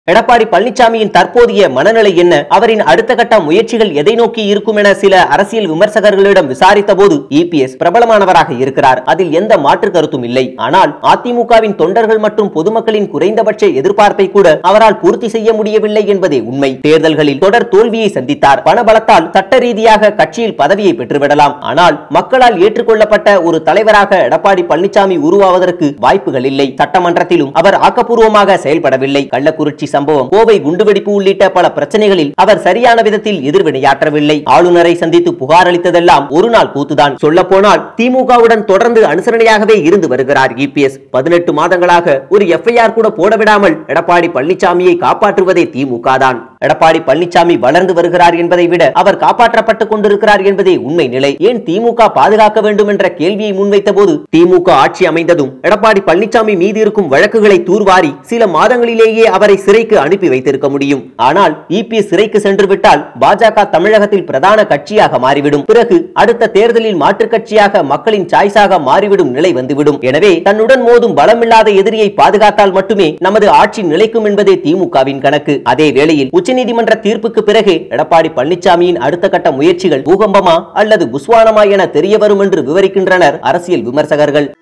எடப்பாடி பழனிசாமியின் தற்போதைய மனநிலை என்ன அவரின் அடுத்த கட்ட முயற்சிகள் எதை நோக்கி இருக்கும் என சில அரசியல் விமர்சகர்களிடம் விசாரித்த போது இபிஎஸ் பிரபலமானவராக இருக்கிறார் அதில் எந்த மாற்று கருத்தும் இல்லை ஆனால் அதிமுகவின் தொண்டர்கள் மற்றும் பொதுமக்களின் குறைந்தபட்ச எதிர்பார்ப்பை கூட அவரால் பூர்த்தி செய்ய முடியவில்லை என்பதே உண்மை தேர்தல்களில் தொடர் தோல்வியை சந்தித்தார் பணபலத்தால் சட்ட ரீதியாக கட்சியில் பதவியை பெற்றுவிடலாம் ஆனால் மக்களால் ஏற்றுக்கொள்ளப்பட்ட ஒரு தலைவராக எடப்பாடி பழனிசாமி உருவாவதற்கு வாய்ப்புகள் இல்லை சட்டமன்றத்திலும் அவர் ஆக்கப்பூர்வமாக செயல்படவில்லை கள்ளக்குறிச்சி சம்பவம் கோவை குண்டுவெடிப்பு உள்ளிட்ட பல பிரச்சனைகளில் அவர் சரியான விதத்தில் எதிர்வினையாற்றவில்லை ஆளுநரை சந்தித்து புகார் அளித்ததெல்லாம் ஒரு நாள் கூத்துதான் சொல்ல போனால் திமுகவுடன் தொடர்ந்து அனுசரணையாகவே இருந்து வருகிறார் இபிஎஸ் பதினெட்டு மாதங்களாக ஒரு எஃப்ஐஆர் கூட போட விடாமல் எடப்பாடி பழனிசாமியை காப்பாற்றுவதே திமுக தான் எடப்பாடி பழனிசாமி வளர்ந்து வருகிறார் என்பதை விட அவர் காப்பாற்றப்பட்டுக் கொண்டிருக்கிறார் என்பதே உண்மை நிலை ஏன் திமுக பாதுகாக்க வேண்டும் என்ற கேள்வியை முன்வைத்த போது திமுக ஆட்சி அமைந்ததும் எடப்பாடி பழனிசாமி மீது இருக்கும் வழக்குகளை தூர்வாரி சில மாதங்களிலேயே அவரை சிறைக்கு அனுப்பி வைத்திருக்க முடியும் ஆனால் இபிஎஸ் சிறைக்கு சென்று விட்டால் பாஜக தமிழகத்தில் பிரதான கட்சியாக மாறிவிடும் பிறகு அடுத்த தேர்தலில் மாற்றுக் கட்சியாக மக்களின் சாய்ஸாக மாறிவிடும் நிலை வந்துவிடும் எனவே தன்னுடன் மோதும் பலமில்லாத எதிரியை பாதுகாத்தால் மட்டுமே நமது ஆட்சி நிலைக்கும் என்பதே திமுகவின் கணக்கு அதே வேளையில் உச்சநீதிமன்ற தீர்ப்புக்கு பிறகே எடப்பாடி பழனிசாமியின் அடுத்த கட்ட முயற்சிகள் பூகம்பமா அல்லது புஸ்வானமா என தெரிய வரும் என்று விவரிக்கின்றனர் அரசியல் விமர்சகர்கள்